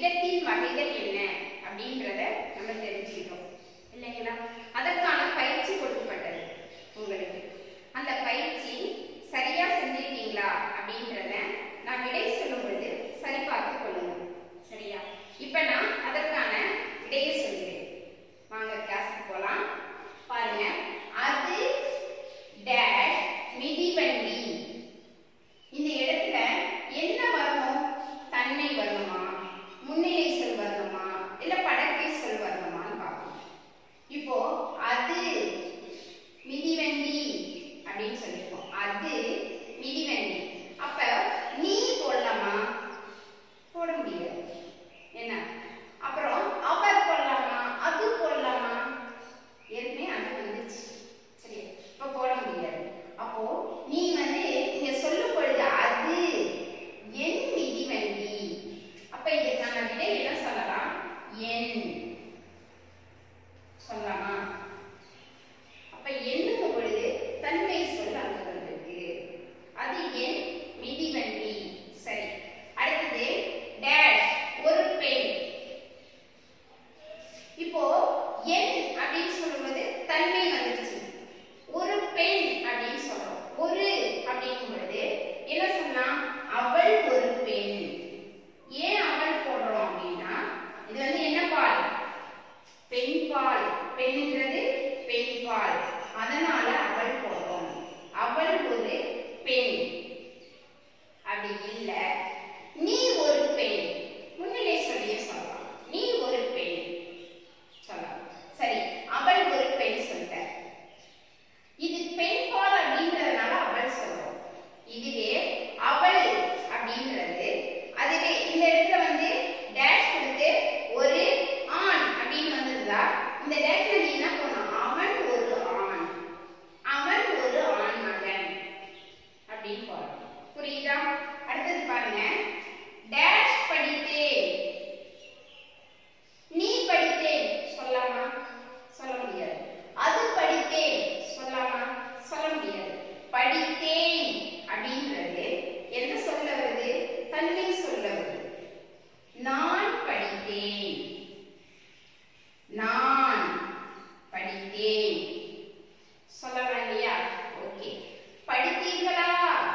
இடத்தின் வகைகள் என்ன அப்படின்றத நம்ம தெரிஞ்சுக்கிட்டோம் இல்லைங்களா அதற்கான பயிற்சி கொடுக்கப்பட்டது உங்களுக்கு அந்த பயிற்சி சரியா செஞ்சிருக்கீங்களா அப்படின்றத நான் விடை சொல்லும் பொழுது சரி பார்த்து கொள்ளுங்க சரியா இப்ப நான் அதற்கான விடையை சொல்கிறேன் வாங்க கிளாஸுக்கு போலாம் பாருங்க அது டேஷ் மிதிவண்டி இந்த இடத்துல என்ன வரணும் தன்மை வரணுமா முன்னிலை சொல் வரணுமா இல்ல படக்கை சொல் வரணுமான்னு பார்க்கணும் இப்போ அது மிதிவண்டி அப்படின்னு சொல்லிருக்கோம் அது மிதிவண்டி அப்ப நீ போடலாமா போட முடியாது என்ன அப்புறம் அவர் போடலாமா அது போடலாமா ஏற்கனவே அது வந்துச்சு சரி இப்ப போட முடியாது அப்போ நீ வந்து இங்க சொல்லும் பொழுது அது என் மிதிவண்டி அப்ப இதுக்கான விடை என்ன சொல்லலாம் என் சொல்லலாமா அப்ப எண்ணுக்கும் பொழுது தன்மை சொல் அங்க வந்திருக்கு அது என் மிதிவண்டி சரி அடுத்தது டேஷ் ஒரு பெண் இப்போ என் அப்படின்னு சொல்லும்போது தன்மை வந்துருச்சு ஒரு பெண் அப்படின்னு சொல்றோம் ஒரு அப்படிங்கும் பொழுது என்ன சொல்லலாம் அவள் ஒரு பெண் ஏன் அவள் போடுறோம் அப்படின்னா இது வந்து என்ன பால் பெண் பால் பெண்ணுங்கிறது பெண் பால் அதனால அவள் போடுறோம் அவள் ஒரு பெண் அப்படி இல்ல நீ ஒரு பெண் முன்னிலை சொல்லியே சொல்லலாம் நீ ஒரு பெண் சொல்லலாம் சரி அவள் ஒரு பெண் சொல்லிட்ட இது பெண் பால் அப்படின்றதுனால அவள் சொல்றோம் இதுவே அவள் அப்படின்றது அதுவே இந்த இடத்துல வந்து டேஷ் கொடுத்து ஒரு ஆண் அப்படின்னு வந்திருந்தா இந்த டேஷ்ல நீ என்ன பண்ணணும் அவன் ஒரு ஆண் அவன் ஒரு ஆண் மகன் அப்படின்னு போறோம் புரியுதா அடுத்தது பாருங்க டேஷ் படித்தேன் நீ படித்தேன் சொல்லலாமா சொல்ல முடியாது அது படித்தேன் சொல்லலாமா சொல்ல முடியாது படித்தேன் அப்படின்றது எந்த சொல்ல வருது தன்மை சொல்ல வருது நான் படித்தேன் நான் படித்தேன் சொல்லலாம் இல்லையா ஓகே படித்தீர்களா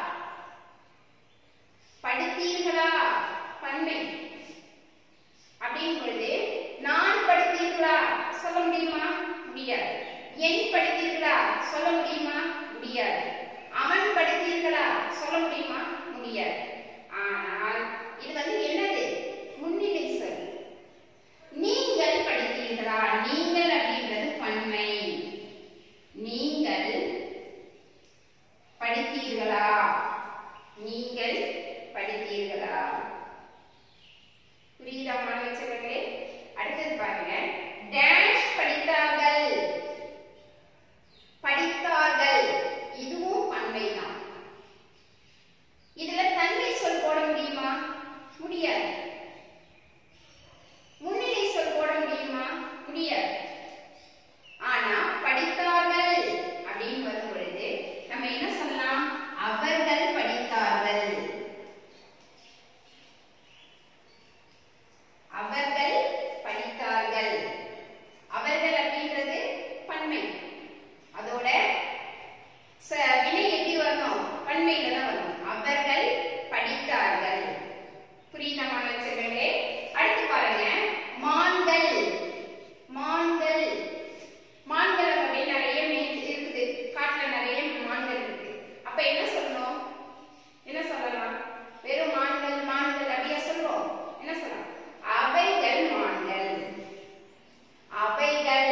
படித்தீர்களா பன்மை அப்படின் பொழுது நான் படித்தீர்களா சொல்ல முடியுமா முடியாது என் படித்தீர்களா சொல்ல முடியுமா முடியாது அவன் படித்தீர்களா சொல்ல முடியுமா முடியாது ஆனால் இது வந்து என்னது முன்னிலை சொல் நீங்கள் படித்தீர்களா நீங்கள் அப்படின்றது பன்மை நீங்கள் படித்தீர்களா நீங்கள் படித்தீர்களா புரியுதா மாணவ செல்வங்களே அடுத்தது பாருங்க டேஷ் படித்தார்கள் படித்தார்கள் இதுவும் பன்மை தான் இதுல தன்மை சொல் போட முடியுமா முடியாது முன்னிலை சொல் போட முடியுமா முடியாது ஆனா படித்தார்கள் அப்படின்னு வரும் பொழுது நம்ம என்ன சொல்லலாம் அவர்கள் படித்தார்கள் அவர்கள் படித்தார்கள் அவர்கள் அப்படின்றது பன்மை அதோட ச- வினை எப்படி வரணும் பன்மையில தான் வரணும் அவர்கள் படித்தார்கள் புரியுதா மாணவ செல்வங்களே அடுத்து பாருங்க மான்கள் மான்கள் மான்கள் அப்படி நிறைய மே- இருக்குது காட்டுல நிறைய மான்கள் இருக்கு அப்ப என்ன சொல்லணும் என்ன சொல்லலாம் வெறும் மான்கள் மான்கள் அப்படியா சொல்றோம் என்ன சொல்லலாம் அவைகள் மான்கள் அவைகள்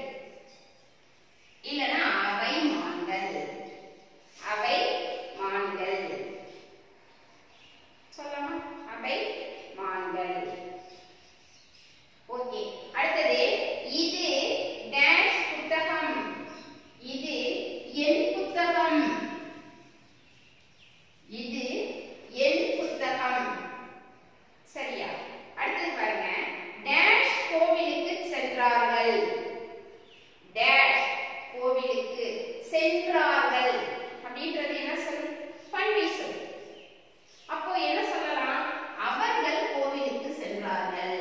இல்லனா அவை மான்கள் அவை மான்கள் சொல்லலாமா அவை மான்கள் ஓகே அடுத்தது இது டேஷ் புத்தகம் இது என் புத்தகம் இது என் புத்தகம் சரியா அடுத்தது பாருங்க டேஷ் கோவிலுக்கு சென்றார்கள் டேஷ் கோவிலுக்கு சென்றார்கள் அப்படின்றது என்ன சொல் பன்மை சொல் அப்போ என்ன சொல்லலாம் அவர்கள் கோவிலுக்கு சென்றார்கள்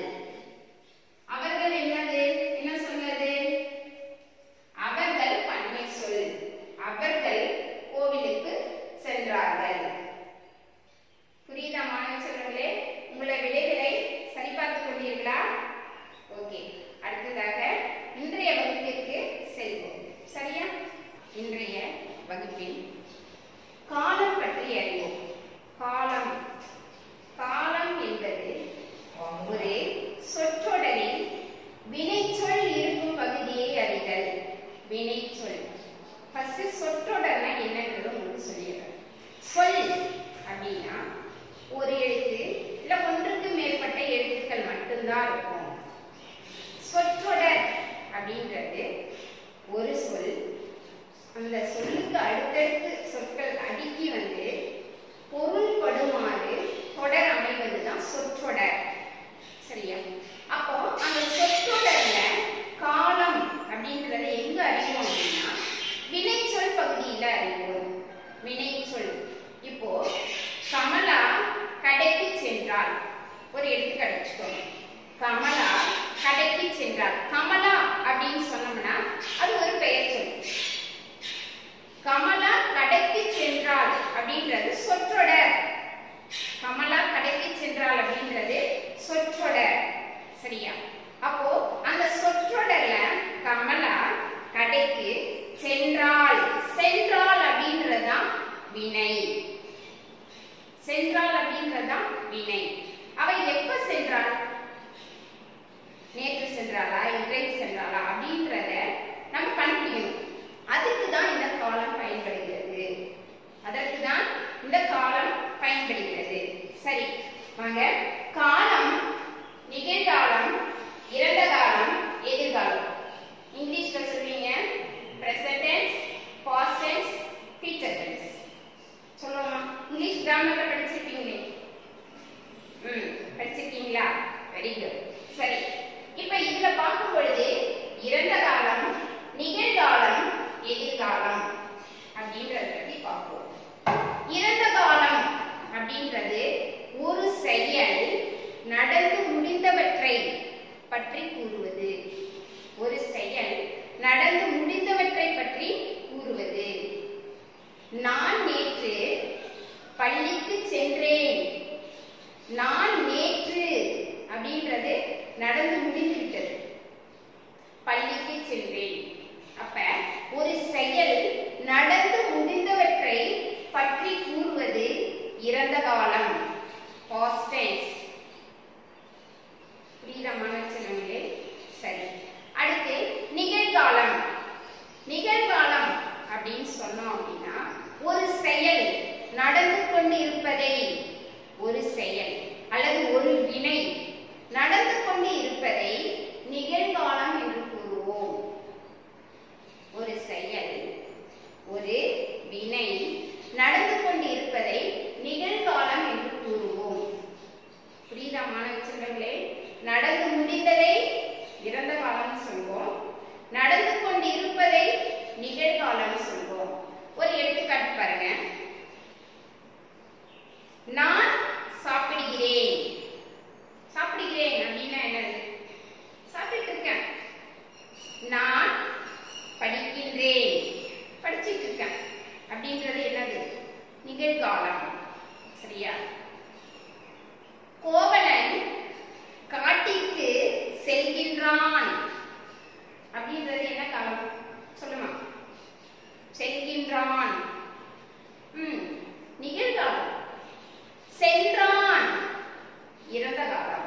வினை சொல் இப்போ கமலா கடைக்கு சென்றாள் ஒரு எடுத்துக்காட்டு வச்சுக்கோங்க கமலா கடைக்கு சென்றாள் கமலா அப்படின்னு சொன்னோம்னா அது ஒரு பெயர் சொல் கமலா கடைக்கு சென்றாள் அப்படின்றது சொற்றொடர் கமலா கடைக்கு சென்றாள் அப்படின்றது சொற்றொடர் சரியா அப்போ அந்த சொற்றொடர்ல கமலா கடைக்கு சென்றாள் சென்றாள் அப்படின்றதுதான் வினை சென்றாள் அப்படின்றதுதான் வினை அவ எப்ப சென்றாள் நேற்று சென்றாளா இன்றைக்கு சென்றாளா அப்படின்றத நம்ம கண்டுபிடிக்கணும் அதுக்கு தான் இந்த காலம் பயன்படுகிறது அதற்கு தான் இந்த காலம் பயன்படுகிறது சரி வாங்க காலம் நிகழ்காலம் இறந்த காலம் எதிர்காலம் இங்கிலீஷ்ல சொல்றீங்க present tense past tense future tense சொல்லுவோமா இங்கிலீஷ் கிராமர்ல படிச்சிருப்பீங்களே ம் படிச்சிருக்கீங்களா வெரி குட் சரி இப்ப இதுல பார்க்கும் பொழுது இறந்த காலம் நிகழ்காலம் எதிர்காலம் அப்படின்றத பத்தி பார்ப்போம் இறந்த காலம் அப்படின்றது ஒரு செயல் நடந்து முடிந்தவற்றை பற்றி கூறுவது ஒரு செயல் நடந்து முடிந்தவற்றை பற்றி கூறுவது நான் நேற்று பள்ளிக்கு சென்றேன் நான் நேற்று அப்படின்றது நடந்து முடிந்து விட்டது பள்ளிக்கு சென்றேன் அப்ப ஒரு செயல் நடந்து முடிந்தவற்றை பற்றி கூறுவது இறந்த காலம் past tense புரியுதா மாணவர்களே சரி அடுத்து நிகழ்காலம் நிகழ்காலம் அப்படின்னு சொன்னோம் அப்படின்னா ஒரு செயல் நடந்து கொண்டு இருப்பதை ஒரு செயல் அல்லது ஒரு வினை நடந்து கொண்டு இருப்பதை நிகழ்காலம் என்று கூறுவோம் ஒரு செயல் ஒரு வினை நடந்து கொண்டு இருப்பதை நிகழ்காலம் என்று கூறுவோம் புரியுதா மாணவ செல்வங்களே நடந்து முடிந்ததை இறந்த காலம் சொல்வோம் நடந்து கொண்டு இருப்பதை நிகழ்காலம் சொல்வோம் ஒரு எடுத்துக்காட்டு பாருங்க நான் சாப்பிடுகிறேன் சாப்பிடுகிறேன் அப்படின்னா என்னது சாப்பிட்டு இருக்கேன் நான் படிக்கின்றேன் படிச்சிட்டு இருக்கேன் அப்படின்றது என்னது நிகழ்காலம் சரியா கோவலன் காட்டிற்கு செல்கின்றான் அப்படின்றது என்ன காலம் சொல்லுமா செல்கின்றான் ம் நிகழ்காலம் சென்றான் இறந்த காலம்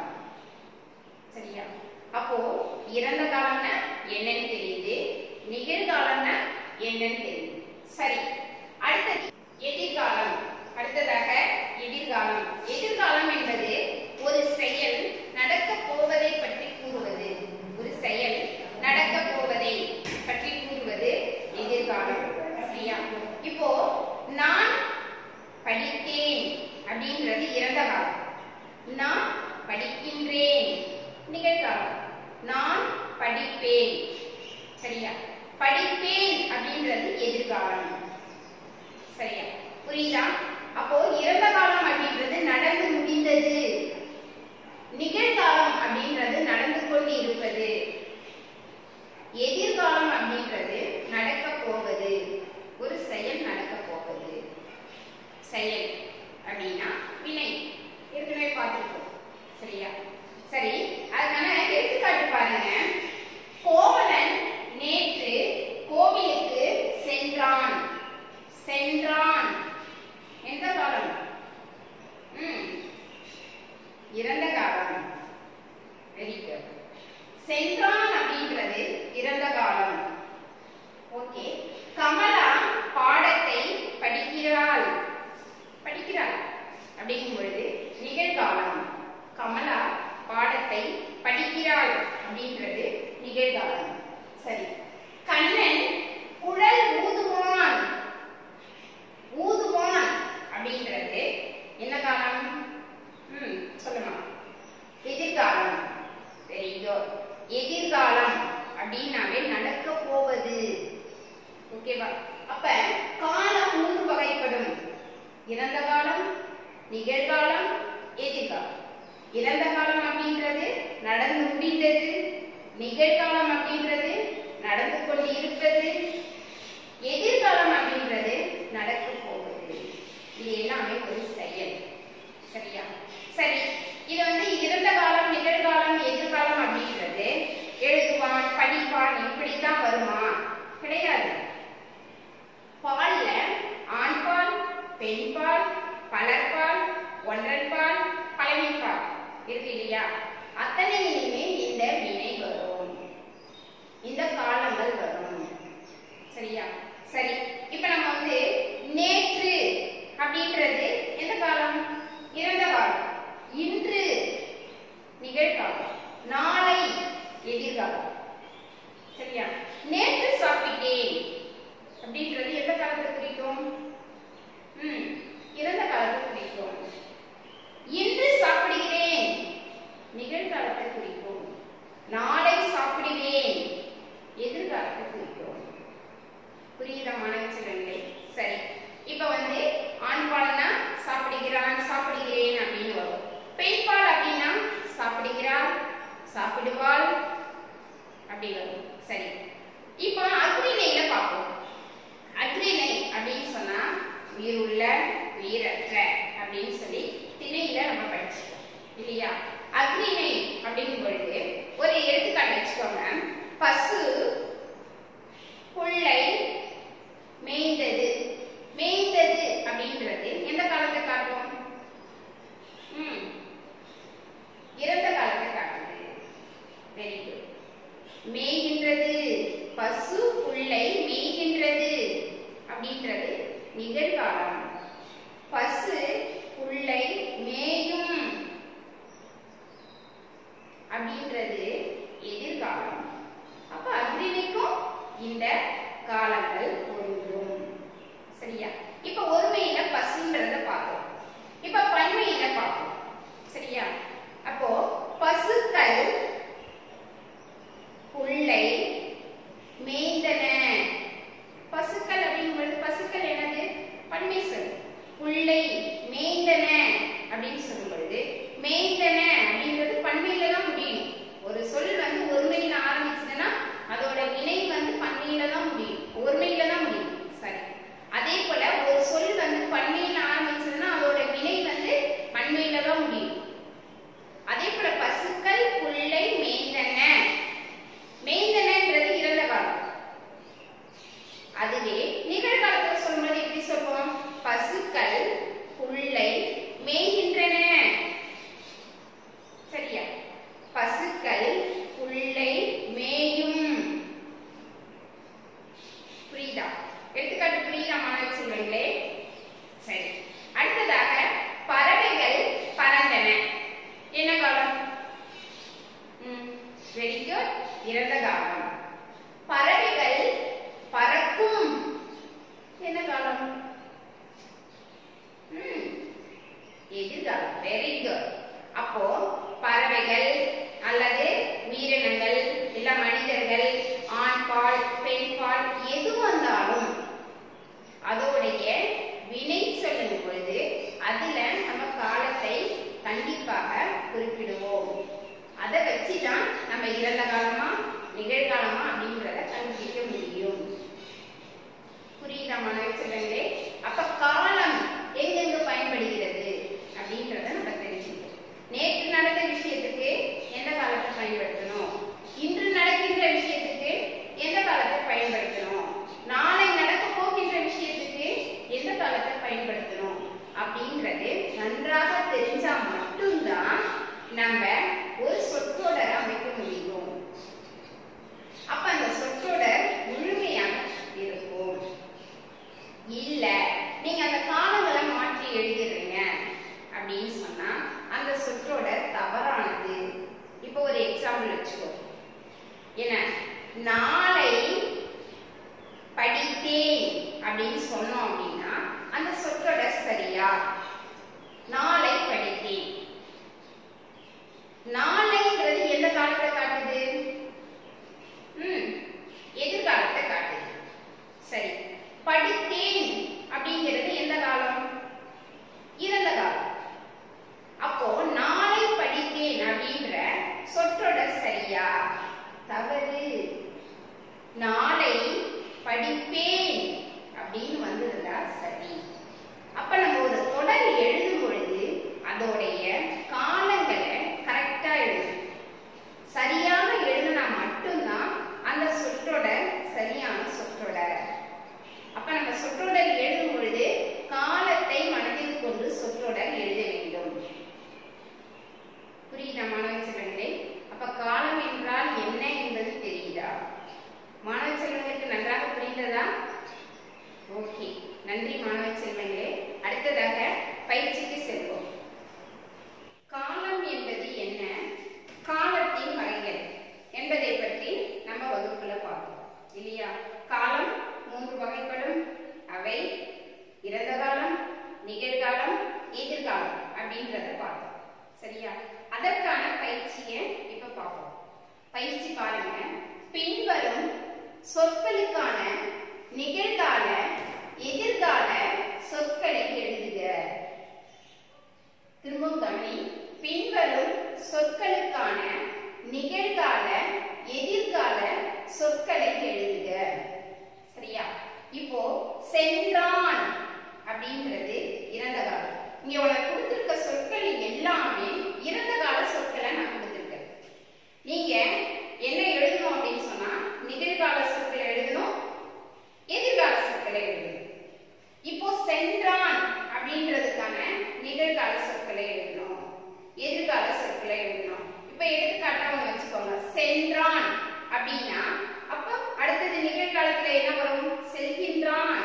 சரியா அப்போ இறந்த காலம்னா என்னன்னு தெரியுது நிகழ்காலம்னா என்னன்னு தெரியுது சரி அடுத்தது எதிர்காலம் அடுத்ததாக எதிர்காலம் எதிர்காலம் என்பது ஒரு செயல் நடக்க போவதை பற்றி கூறுவது ஒரு செயல் நடக்க போவதை பற்றி கூறுவது எதிர்காலம் சரியா இப்போ நான் படித்தேன் அப்படின்றது இறந்த காலம் நான் படிக்கின்றேன் நிகழ்காலம் நான் படிப்பேன் சரியா படிப்பேன் அப்படின்றது எதிர்காலம் சரியா புரியுதா அப்போ இறந்த காலம் அப்படின்றது நடந்து முடிந்தது நிகழ்காலம் அப்படின்றது நடந்து கொண்டு இருப்பது எதிர்காலம் அப்படின்றது நடக்க போவது ஒரு செயல் நடக்க போவது செயல் அப்படின்னா வினை ஏற்கனவே பார்த்துருக்கோம் சரியா சரி அதுக்கான எடுத்துக்காட்டு பாருங்க கோவலன் நேற்று கோவிலுக்கு சென்றான் சென்றான் எந்த காலம் ம் இறந்த காலம் வெரி குட் சென்றான் அப்படின்றது இறந்த காலம் ஓகே கமலா பாடத்தை படிக்கிறாள் படிக்கிறாள் அப்படிங்கும் பொழுது நிகழ்காலம் கமலா பாடத்தை படிக்கிறாள் அப்படின்றது நிகழ்காலம் சரி கண்ணன் குழல் ஊதுவான் ஊதுவான் அப்படின்றது என்ன காலம் ம் சொல்லுமா எதிர்காலம் வெரி குட் எதிர் காலங்கள் பொருந்தும் சரியா இப்ப ஒருமையில பசுன்றத பார்த்தோம் இப்ப பன்மையில பார்ப்போம் சரியா அப்போ பசுக்கள் புல்லை மேய்ந்தன பசுக்கள் அப்படிங்கிறது பசுக்கள் என்னது பன்மை சொல் புல்லை மேய்ந்தன அப்படின்னு சொல்லும் பொழுது மேய்ந்தன அப்படிங்கிறது பன்மையில தான் முடியும் ஒரு சொல் வந்து ஒருமையில ஆரம்பிச்சதுன்னா அதோட வினை வந்து பன்மையில தான் முடியும் ஒருமையில தான் முடியும் சரி அதே போல ஒரு சொல் வந்து பன்மையில ஆரம்பிச்சதுன்னா அதோட வினை வந்து பன்மையில தான் முடியும் அதே போல பசுக்கள் புல்லை மேய்ந்தன மேய்ந்தனன்றது இறந்த காலம் அதுவே நிகழ்காலத்துல சொல்லும்போது எப்படி சொல்லுவோம் பசுக்கள் புல்லை மேய்கின்றன சரியா பசுக்கள் புல்லை மேயும் புரியுதா எடுத்துக்காட்டு புரியுதா மாணவ செல்வங்களே சரி அடுத்ததாக பறவைகள் பறந்தன என்ன காலம் வெரி குட் இறந்த காலம் பறவைகள் பறக்கும் என்ன காலம் ம், எதிர்காலம் வெரி குட் அப்போ பறவைகள் அல்லது உயிரினங்கள் இல்ல மனிதர்கள் ஆண் பால் பெண் பால் எது வந்தாலும் அதோடைய வினை சொல்லும் பொழுது அதுல நம்ம காலத்தை கண்டிப்பாக குறிப்பிடுவோம் அதை வச்சு தான் நம்ம இறந்த காலமா நிகழ்காலமா அப்படின்றத கண்டுபிடிக்க முடியும் புரியுதா மாணவ செல்வங்களே அப்ப காலம் எங்கெங்க பயன்படுகிறது அப்படின்றத நம்ம தெரிஞ்சுக்கணும் நேற்று நடந்த விஷயத்துக்கு எந்த காலத்தை பயன்படுத்தணும் இன்று நடக்கின்ற விஷயத்துக்கு எந்த காலத்தை பயன்படுத்தணும் நாளை நடக்க போகின்ற விஷயத்துக்கு எந்த காலத்தை பயன்படுத்தணும் அப்படின்றது நன்றாக தெரிஞ்சா மட்டும்தான் நம்ம ஒரு சொற்றொடரை அமைக்க முடியும் அப்ப அந்த சொற்றொடர் முழுமையாக இருக்கும் இல்ல நீங்க அந்த காலங்களை மாற்றி எழுதிடுறீங்க அப்படின்னு சொன்னா அந்த சொற்றொடர் தவறானது இப்போ ஒரு எக்ஸாம்பிள் வச்சுக்கோ என்ன நாளை படித்தேன் அப்படின்னு சொன்னோம் அப்படின்னா அந்த சொற்றொடர் சரியா நாளை படித்தேன் நாளைங்கிறது எந்த காலத்தை காட்டுது ம் எதிர்காலத்தை காட்டுது சரி படித்தேன் அப்படிங்கிறது எந்த காலம் இறந்த காலம் அப்போ நாளை படித்தேன் அப்படின்ற சொற்றொடர் சரியா தவறு நாளை படிப்பேன் அப்படின்னு வந்திருந்தா சரி அப்ப நம்ம ஒரு தொடர் எழுதும் பொழுது அதோடைய காலங்களை கரெக்டா எழுதணும் சரியாக எழுதினா மட்டும்தான் அந்த சொற்றொடர் சரியான சொற்றொடர் அப்ப நம்ம சொற்றொடர் எழுதும் பொழுது காலத்தை மனதில் கொண்டு சொற்றொடர் எழுத வேண்டும் புரியுதா மாணவ செல்வங்களே அப்ப காலம் என்றால் என்ன என்பது தெரியுதா மாணவ செல்வங்களுக்கு நன்றாக புரிந்ததா ஓகே நன்றி மாணவ செல்வங்களே அடுத்ததாக பயிற்சிக்கு செல்வோம் காலம் என்பது என்ன காலத்தின் வகைகள் என்பதை பற்றி நம்ம வகுப்புல பார்த்தோம் இல்லையா காலம் மூன்று வகைப்படும் அவை இறந்த காலம் நிகழ்காலம் எதிர்காலம் அப்படின்றத பார்த்தோம் சரியா அதற்கான பயிற்சியை இப்ப பார்ப்போம் பயிற்சி பாருங்க பின்வரும் சொற்களுக்கான நிகழ்கால எதிர்கால சொற்களை எழுதுக திரும்பவும் கவனி பின்வரும் சொற்களுக்கான நிகழ்கால எதிர்கால சொற்களை எழுதுக சரியா இப்போ சென்றான் அப்படின்றது இறந்த காலம் இங்க உனக்கு கொடுத்திருக்க சொற்கள் எல்லாமே இறந்த கால சொற்களை நான் கொடுத்திருக்கேன் நீங்க என்ன எழுதணும் அப்படின்னு சொன்னா நிகழ்கால சொற்களை எழுதணும் எதிர்கால சொற்களை எழுதணும் இப்போ சென்றான் அப்படின்றதுக்கான நிகழ்கால சொற்களை எழுதணும் எதிர்கால சொற்களை எழுதணும் இப்ப எடுத்துக்காட்டா ஒண்ணு வச்சுக்கோங்க சென்றான் அப்படின்னா அப்ப அடுத்தது நிகழ்காலத்துல என்ன வரும் செல்கின்றான்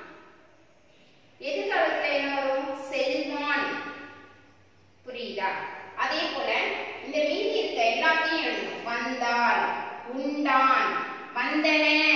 எதிர்காலத்துல என்ன வரும் செல்வான் புரியுதா அதே போல இந்த மீதி இருக்க எல்லாத்தையும் எழுதணும் வந்தான் உண்டான் வந்தன